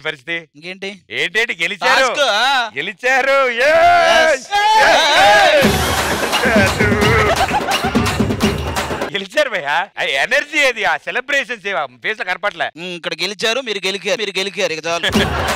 పరిస్థితి ఇంకేంటి ఏంటేంటి గెలిచారు టాస్క్, ఆ. గెలిచారు Yes! గెలిచారు భయ్యా ఆ ఎనర్జీ ఏది ఆ సెలబ్రేషన్స్ ఫేస్ లో కనపట్లే ఉమ్, ఇక్కడ గెలిచారు మీరు గెలికారు మీరు గెలికారు ఇక చాలు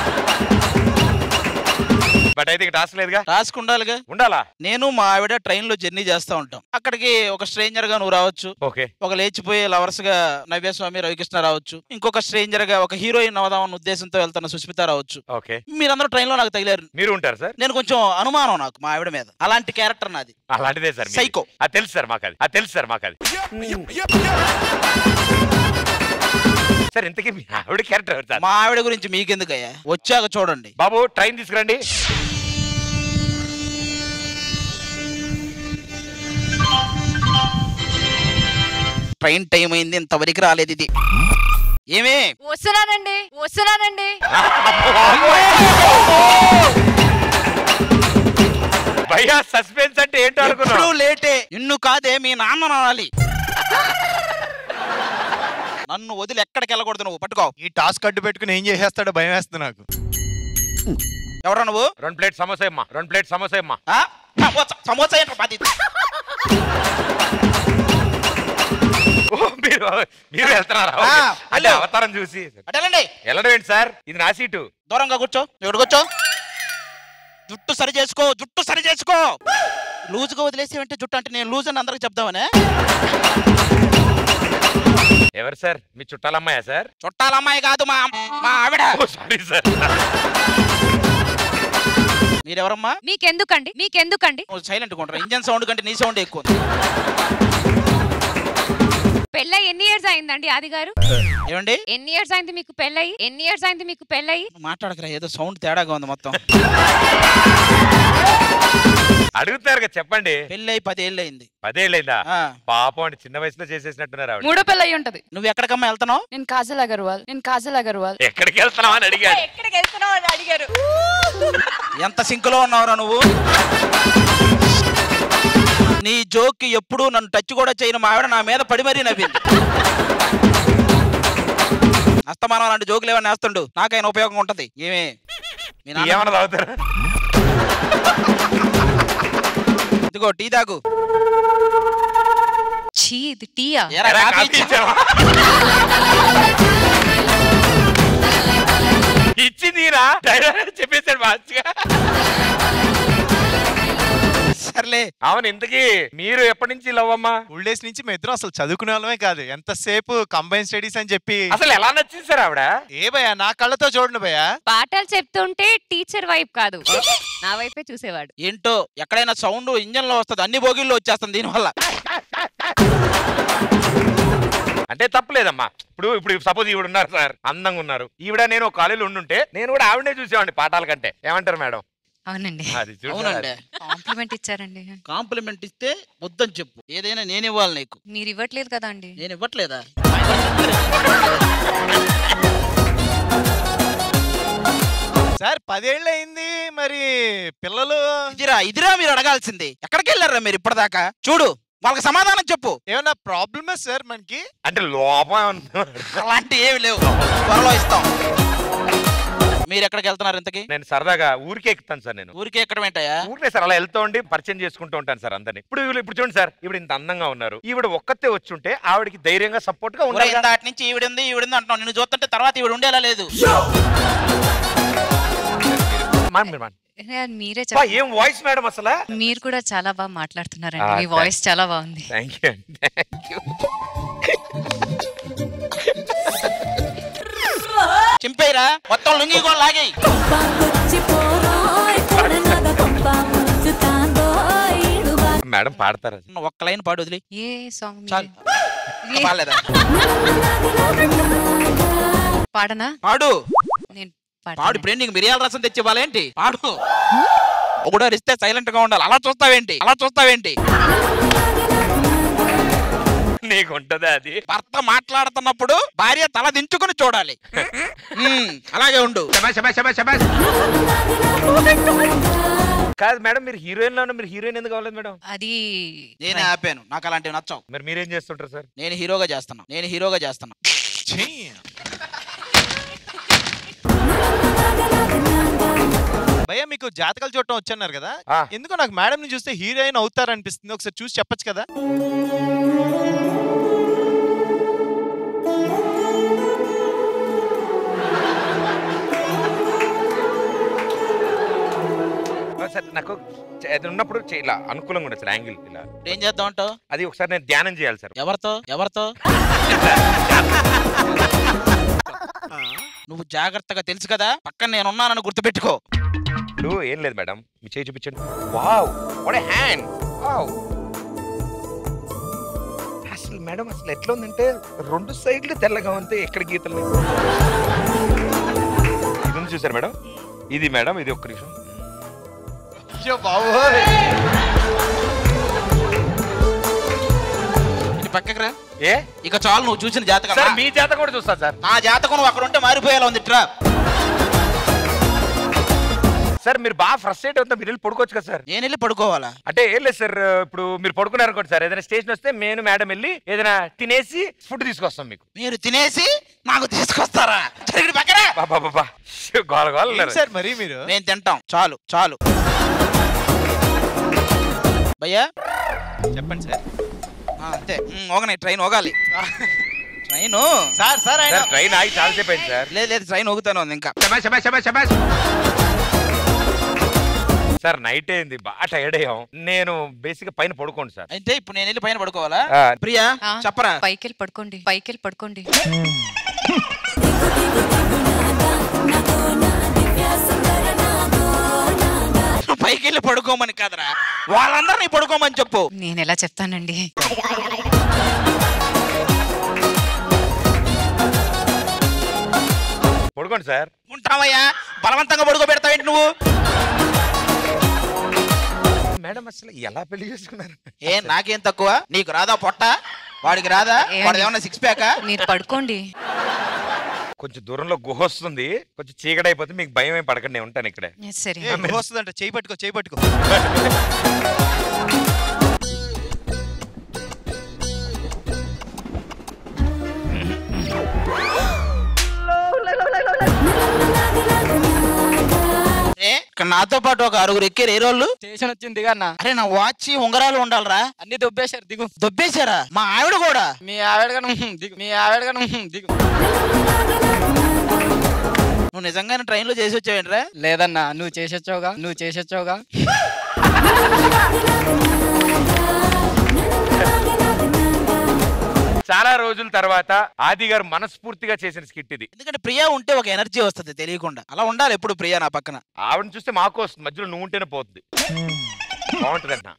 బట్ అయితే టాస్క్ లేదుగా టాస్క్ ఉండాలిగా ఉండాలా నేను మా ఆవిడ ట్రైన్ లో జర్నీ చేస్తా ఉంటాం అక్కడికి ఒక స్ట్రేంజర్ గా నువ్వు రావచ్చు ఓకే ఒక లేచిపోయే లవర్స్ గా నవ్యస్వామి రవికృష్ణ రావచ్చు ఇంకొక స్ట్రేంజర్ గా ఒక హీరోయిన్ అవదామన్న ఉద్దేశంతో వెళ్తున్న సుస్మిత రావచ్చు ఓకే మీరందరూ ట్రైన్ లో నాకు తగిలారు మీరు ఉంటారు సార్ నేను కొంచెం అనుమానం నాకు మా ఆవిడ మీద అలాంటి క్యారెక్టర్ నాది అలాంటిదే సార్ మీది. Psycho. అది తెలుసు సార్ మాకు అది అది తెలుసు సార్ మాకు అది సార్ ఇంతకీ మీ ఆవిడ క్యారెక్టర్ ఎవరు సార్ మా ఆవిడ గురించి మీకెందుకయ్యా వచ్చాక చూడండి బాబు ట్రైన్ తీసుకురండి ట్రైన్ టైం అయింది ఇంతవరకు రాలేదు ఇది ఏమే వస్తున్నానండి వస్తున్నానండి భయ్యా సస్పెన్స్ అంటే ఏంటో ఎప్పుడు అనుకున్నావు లేటే నిన్ను కాదే మీ నాన్న నానాలి నన్ను వదిలి ఎక్కడికి వెళ్ళకూడదు నువ్వు పట్టుకో ఈ టాస్క్ అడ్డు పెట్టుకుని ఏం చేసేస్తాడో భయం వేస్తుంది నాకు ఎవరా నువ్వు రెండు ప్లేట్ సమోసా అమ్మా రెండు ప్లేట్ సమోసా అమ్మా ఆ? సమోసా సమోసా ఏంట్రా బాధ ఇది? ఓ, మీరు మీరు వెళ్తున్నారా ఆ, ఓకే. అంటే వెళ్ళు. అవతారం చూసి అటు వెళ్ళండి వెళ్ళడం ఏంటి సార్ ఇది నా సీటు దూరంగా కూర్చో ఇక్కడ కూర్చో జుట్టు సరి చేసుకో జుట్టు సరి చేసుకో లూజుగా వదిలేసేవంటే జుట్టు అంటే నేను లూజ్ అని అందరికి చెప్దామనే ఎవరు సార్ మీ చుట్టాలమ్మాయా సార్ చుట్టాల అమ్మాయి కాదు మా మా ఆవిడ ఓ సారీ సార్ మీరెవరమ్మా మీకెందుకండి మీకెందుకండి నువ్వు సైలెంట్ కొంటారు ఇంజన్ సౌండ్ కంటే నీ సౌండ్ ఎక్కువ ఉంది. పెళ్ళై ఎన్ని ఇయర్స్ అయిందండి ఆది గారు ఏమండి ఎన్ని ఇయర్స్ అయింది మీకు పెళ్ళయి ఎన్ని ఇయర్స్ అయింది మీకు పెళ్ళయి మాట్లాడకరా ఏదో సౌండ్ తేడాగా ఉంది మొత్తం అడుగుతారు కదా చెప్పండి పెళ్ళి అయి పదేళ్ళు అయింది పదేళ్ళైందా ఆ, పాపం అంటే చిన్న వయసులో చేసేసినట్టున్నారు ఆవిడ మూడో పెళ్ళి అయి ఉంటది నువ్వు ఎక్కడికమ్మా వెళ్తున్నావు నేను కాజల్ అగర్వాల్ నేను కాజల్ అగర్వాల్ ఎక్కడికి వెళ్తున్నావు అని అడిగాడు ఎక్కడికి వెళ్తున్నావు అని అడిగారు ఎంత సింకులో ఉన్నావురా నువ్వు నీ జోక్కి ఎప్పుడు నన్ను టచ్ కూడా చేయను మా ఆవిడ నా మీద పడి మరీ నవ్వింది అస్తమానం అలాంటి జోకులు ఏమన్నా వేస్తుండు నాకైనా ఉపయోగం ఉంటది ఏమే మీ నాన్న ఏమన్నా తాగుతారా ఇదిగో టీ తాగు ఛీ ఇది టీయా ఏరా, ఎరా, కాఫీ కాఫీ ఇచ్చావా? ఇచ్చావా? ఇచ్చింది ఈయన. డైరెక్ట్ చెప్పేశాడు మంచిగా సర్లే అవును ఇంతకీ మీరు ఎప్పటి నుంచి లవ్ అమ్మా స్కూల్ డేస్ నుంచి మేము ఇద్దరం అసలు చదువుకునే వాళ్ళమే కాదు ఎంతసేపు కంబైన్ స్టడీస్ అని చెప్పి అసలు ఎలా నచ్చింది సార్ ఆవిడ ఏ భయ్యా నా కళ్ళతో చూడండి భయ్యా పాఠాలు చెప్తుంటే టీచర్ వైపు కాదు నా వైపే చూసేవాడు ఏంటో ఎక్కడైనా సౌండ్ ఇంజన్ లో వస్తుంది అన్ని బోగిల్లో వచ్చేస్తుంది దీనివల్ల అంటే తప్పలేదమ్మా ఇప్పుడు ఇప్పుడు సపోజ్ ఈవిడ ఉన్నారు సార్ అందంగా ఉన్నారు ఈవిడ నేను ఒక కాలేజీలో ఉండుంటే నేను కూడా ఆవిడనే చూసేవాడిని పాఠాల కంటే ఏమంటారు మేడం అవునండి అది చూడు అవునండి కాంప్లిమెంట్ ఇచ్చారండి కాంప్లిమెంట్ ఇస్తే వద్దని చెప్పు ఏదైనా నేను ఇవ్వాలి నీకు మీరు ఇవ్వట్లేదు కదా అండి నేను ఇవ్వట్లేదా సార్ పదేళ్ళు అయింది మరి పిల్లలు ఇదిరా ఇదిరా మీరు అడగాల్సింది ఎక్కడికి వెళ్ళారా మీరు ఇప్పటిదాకా చూడు వాళ్ళకి సమాధానం చెప్పు ఏమన్నా ప్రాబ్లమే సార్ మనకి అంటే లోపం ఏమన్నా? అలాంటి ఏమి లేవు త్వరలో ఇస్తాం మీరు ఎక్కడికి వెళ్తున్నారు ఇంతకి నేను సరదాగా ఊరికే ఎక్కుతాను సార్ నేను ఊరికే ఎక్కడ ఏంటయ్యా ఊరికే సార్ అలా వెళ్తూ ఉండి పరిచయం చేసుకుంటూ ఉంటాను సార్ అందరిని ఇప్పుడు వీళ్ళు- ఇప్పుడు చూడండి సార్ ఈవిడ ఇంత అందంగా ఉన్నారు ఈవిడ ఒక్కతే వచ్చి ఉంటే ఆవిడకి ధైర్యంగా సపోర్ట్ గా ఉండాలి కదా. దాటి నుంచి ఈవిడింది ఈవిడింది అంటున్నావు నిన్ను చూస్తుంటే తర్వాత ఈవిడ ఉండేలా లేదు మాన్ మీరు మాన్. ఏ, అది మీరే బా, చెప్పండి ఏం వాయిస్ మేడం అసలు మీరు కూడా చాలా బాగా మాట్లాడుతున్నారండి ఆ, మీ వాయిస్ చాలా బాగుంది థ్యాంక్ యూ థ్యాంక్ యూ చింపేయరా మొత్తం లుంగి కూడా లాగి మేడం పాడతారా ఒక్క లైన్ పాడు వదిలి ఏ సాంగ్ చాలు ఏ- పాడలేదా పాడనా పాడు నేను పాడు పాడతాను. ఇప్పుడు నీకు మిరియాల రసం తెచ్చి ఇవ్వాలేంటి పాడు ఒకడో ఇస్తే సైలెంట్ గా ఉండాలి అలా చూస్తావేంటి అలా చూస్తావేంటి నీకు ఉంటదా అది భర్త మాట్లాడుతున్నప్పుడు భార్య తల దించుకుని చూడాలి ఉమ్, అలాగే ఉండు కాదు మేడం మీరు హీరోయిన్ లో మీరు హీరోయిన్ ఎందుకు అవ్వలేదు మేడం అది నేనే ఆపాను నాకు అలాంటివి నచ్చవు మరి మీరేం చేస్తుంటారు సార్ నేను హీరోగా చేస్తున్నా నేను హీరోగా చేస్తున్నా ఛీ. భయ్య మీకు జాతకాలు చూడటం వచ్చన్నారు కదా ఆ. ఎందుకో నాకు మేడం ని చూస్తే హీరోయిన్ అవుతారు అనిపిస్తుంది ఒకసారి చూసి చెప్పొచ్చు కదా సార్ నాకు చ- అది ఉన్నప్పుడు చే- ఇలా అనుకూలంగా ఉండదు సార్ యాంగిల్ ఇలా ఏం చేద్దాం అంటావు అది ఒకసారి నేను ధ్యానం చేయాలి సార్ ఎవరితో ఎవరితో నువ్వు జాగ్రత్తగా తెలుసు కదా పక్కన నేను ఉన్నానని గుర్తుపెట్టుకో ఇప్పుడు ఏం లేదు మేడం మీ చేయి చూపించండి వావ్ వాట్ హ్యాండ్ వావ్ అసలు మేడం అసలు ఎట్లా ఉందంటే రెండు సైడ్లు తెల్లగా ఉంది ఎక్కడ గీతలు లేవు. ఇది ఉంది చూసారు మేడం ఇది మేడం ఇది ఒక్క నిమిషం అయ్యో బాబోయ్ ఇటు పక్కకి రా ఏ ఇక చాలు నువ్వు చూసిన జాతకం సార్ మీ చేత కూడా చూస్తా సార్ నా జాతకం నువ్వు అక్కడ ఉంటే మారిపోయేలా ఉంది ఇట్రా సార్ మీరు బాగా ఫ్రస్ట్రేట్ అవుతా మీరు వెళ్ళి పడుకోవచ్చు కదా సార్ నేను వెళ్ళి పడుకోవాలా అంటే ఏం లేదు సార్ ఇప్పుడు మీరు పడుకున్నారు అనుకోండి సార్ ఏదైనా స్టేషన్ వస్తే నేను మేడం వెళ్ళి ఏదైనా తినేసి ఫుడ్ తీసుకొస్తాం మీకు మీరు తినేసి నాకు తీసుకొస్తారా జరిగి పక్కరా బాబా బాబా గోల గోల ఏం ఉన్నారు. సార్ మరి మీరు మేము తింటాం చాలు చాలు భయ్యా చెప్పండి సార్ ఆ, అంతే ఉమ్, ఓగనే ట్రైన్ ఓగాలి ట్రైన్ సార్ సార్ ఆయన సార్ ట్రైన్ ఆగి చాలాసేపు అయింది సార్ లేదు లేదు ట్రైన్ ఊగుతాను ఉంది ఇంకా సార్ నైట్ అయింది బాగా టైర్డ్ అయ్యాం నేను బేసిక్ గా పైన పడుకోండి సార్ అయితే ఇప్పుడు నేను వెళ్ళి పైన పడుకోవాలా ఆ, ప్రియా ఆ, చెప్పరా పైకి వెళ్ళి పడుకోండి పైకి వెళ్ళి పడుకోండి పైకి వెళ్ళి పడుకోమని కాదరా వాళ్ళందరినీ పడుకోమని చెప్పు నేను ఎలా చెప్తానండి పడుకోండి సార్ ఉంటావయ్యా బలవంతంగా పడుకోబెడతావేంటి నువ్వు మేడం అసలు ఎలా పెళ్లి చేసుకున్నారు ఏ నాకేం తక్కువ నీకు రాదా పొట్ట వాడికి రాదా ఏమండి? వాడు ఏమన్నా సిక్స్ ప్యాకా మీరు పడుకోండి కొంచెం దూరంలో గుహ వస్తుంది కొంచెం చీకటి అయిపోతే మీకు భయం ఏం పడకండి నేను ఉంటాను ఇక్కడే సరే ఏ, గుహ వస్తుందంట చేయి పట్టుకో చేయి పట్టుకో ఏ ఇక్కడ నాతో పాటు ఒక ఆరుగురు ఎక్కారు ఏ రోజు స్టేషన్ వచ్చింది దిగన్న అరే నా వాచ్ ఉంగరాలు ఉండాలరా అన్ని దొబ్బేశారు దిగు దొబ్బేశారా మా ఆవిడ కూడా మీ ఆవిడగా దిగు మీ ఆవిడగా దిగు నువ్వు నిజంగానే ట్రైన్ లో చేసి వచ్చావేంట్రా లేదన్నా నువ్వు చేసొచ్చావుగా నువ్వు చేసొచ్చావుగా చాలా రోజుల తర్వాత ఆది గారు మనస్ఫూర్తిగా చేసిన స్కిట్ ఇది ఎందుకంటే ప్రియా ఉంటే ఒక ఎనర్జీ వస్తుంది తెలియకుండా అలా ఉండాలి ఎప్పుడు ప్రియా నా పక్కన ఆవిడని చూస్తే మాకు వస్తుంది మధ్యలో నువ్వు ఉంటేనే పోతుంది బాగుంటుంది అన్న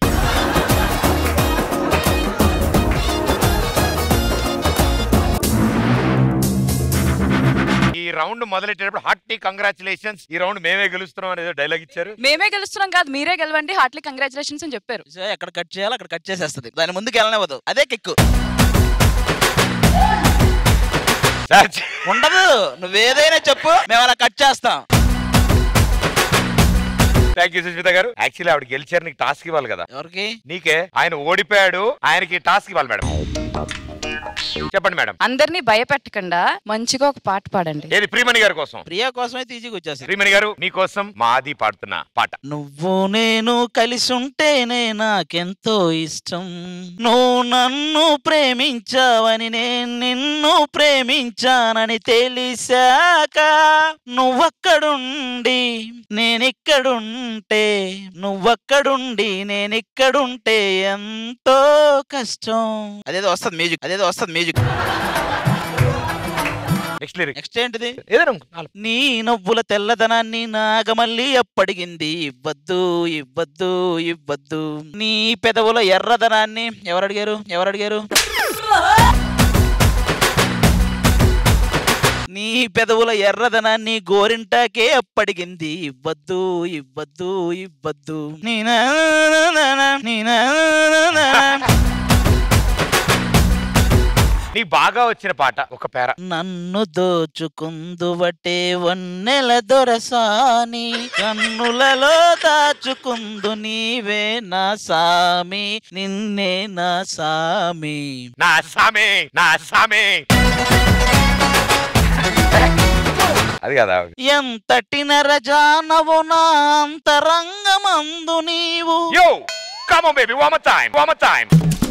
ఈ రౌండ్ మొదలెట్టేటప్పుడు హార్టీ కంగ్రాచులేషన్స్ ఈ రౌండ్ మేమే గెలుస్తున్నాం అనేది డైలాగ్ ఇచ్చారు మేమే గెలుస్తున్నాం కాదు మీరే గెలవండి హార్ట్లీ కంగ్రాచులేషన్స్ అని చెప్పారు సో ఎక్కడ కట్ చేయాలో అక్కడ కట్ చేసేస్తుంది దాని ముందుకు వెళ్ళనివ్వదు అదే కిక్కు సార్, ఉండదు నువ్వేదైనా చెప్పు మేము అలా కట్ చేస్తాం థ్యాంక్ యూ సుస్మిత గారు యాక్చువల్లీ ఆవిడ గెలిచారు నీకు టాస్క్ ఇవ్వాలి కదా ఎవరికి నీకే ఆయన ఓడిపోయాడు ఆయనకి టాస్క్ ఇవ్వాలి మేడం చెప్పండి మేడం అందరినీ భయపెట్టకుండా మంచిగా ఒక పాట పాడండి ఏది ప్రియమణి గారి కోసం ప్రియా కోసమే తీజికి వచ్చేసి ప్రియమణి గారు మీకోసం మా ఆది పాడుతున్న పాట నువ్వు నేను కలిసి ఉంటేనే నాకెంతో ఇష్టం నువ్వు నన్ను ప్రేమించావని నేను నిన్ను ప్రేమించానని తెలిసాక నువ్వక్కడుండి నేనిక్కడుంటే నువ్వక్కడుండి నేనిక్కడుంటే ఎంతో కష్టం అదేదో వస్తుంది మ్యూజిక్ అదేదో వస్తుంది మ్యూజిక్ నెక్స్ట్ లిరిక్ నెక్స్ట్ ఏంటిది ఏదైనా ఇంకో నాలుగు. నీ నవ్వుల తెల్లదనాన్ని నాగమల్లి అప్పడిగింది ఇవ్వద్దు ఇవ్వద్దు ఇవ్వద్దు నీ పెదవుల ఎర్రదనాన్ని ఎవరు అడిగారు ఎవరు అడిగారు నీ పెదవుల ఎర్రదనాన్ని గోరింటాకే అప్పడిగింది ఇవ్వద్దు ఇవ్వద్దు ఇవ్వద్దు నీనా నీనా నీకు బాగా వచ్చిన పాట ఒక పేర నన్ను దోచుకుందువటే వన్నెల దొరసాని కన్నులలో దాచుకుందు నీవే నా సామి నిన్నే నా సామి నా సామే నా సామే అది కదా ఎంతటి నరజానవు నా అంతరంగమందు నీవు yo come on baby one more time one more time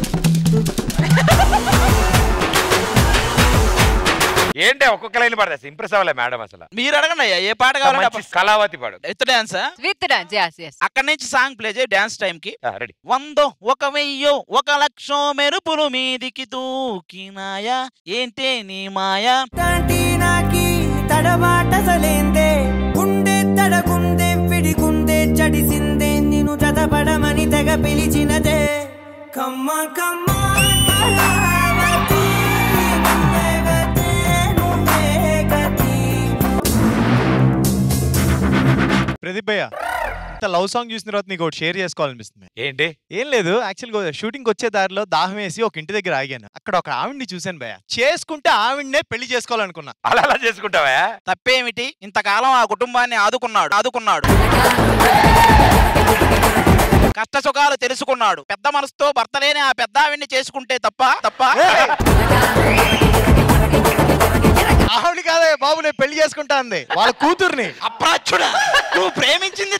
ఏంటి ఒక్కొక్క లైన్ పడతా ఇంప్రెస్ అవ్వలే మేడం అసలు మీరు అడగండి అయ్యా ఏ పాట కావాలంటే మంచి కళావతి పాడు ఎత్తు డాన్సా విత్ డాన్స్ యాస్ ఎస్ అక్కడి నుంచి సాంగ్ ప్లే చేయి డాన్స్ టైం కి రెడీ వందో ఒక వెయ్యో ఒక లక్షో మెరుపులు మీదికి దూకినాయా ఏంటే నీ మాయా తాంటి నాకి తడబాటసలేందే గుండె తడగుందే విడిగుందే చడిసిందే నిన్ను చదపడమని తెగ పిలిచినదే కమ్మ కమ్మ కళావతి, నువ్వే గతే, నువ్వే గతి. ప్రదీప్ భయ్య ఇంత లవ్ సాంగ్ చూసిన తర్వాత నీకు ఒకటి షేర్ చేసుకోవాలనిపిస్తుంది ఏంటి ఏం లేదు యాక్చువల్గా షూటింగ్ వచ్చే దారిలో దాహం వేసి ఒక ఇంటి దగ్గర ఆగాను అక్కడ ఒక ఆవిడ్ని చూశాను భయ్య చేసుకుంటే ఆవిడ్నే పెళ్లి చేసుకోవాలనుకున్నా అలా అలా చేసుకుంటావా తప్పేమిటి ఇంతకాలం ఆ కుటుంబాన్ని ఆదుకున్నాడు ఆదుకున్నాడు కష్ట సుఖాలు తెలుసుకున్నాడు పెద్ద మనసుతో భర్త లేని ఆ పెద్ద ఆవిడ్ని చేసుకుంటే తప్ప తప్ప ఆవిడ కాదే బాబు నేను పెళ్లి చేసుకుంటా అంది వాళ్ళ కూతుర్ని అప్రాచుడా నువ్వు ప్రేమించింది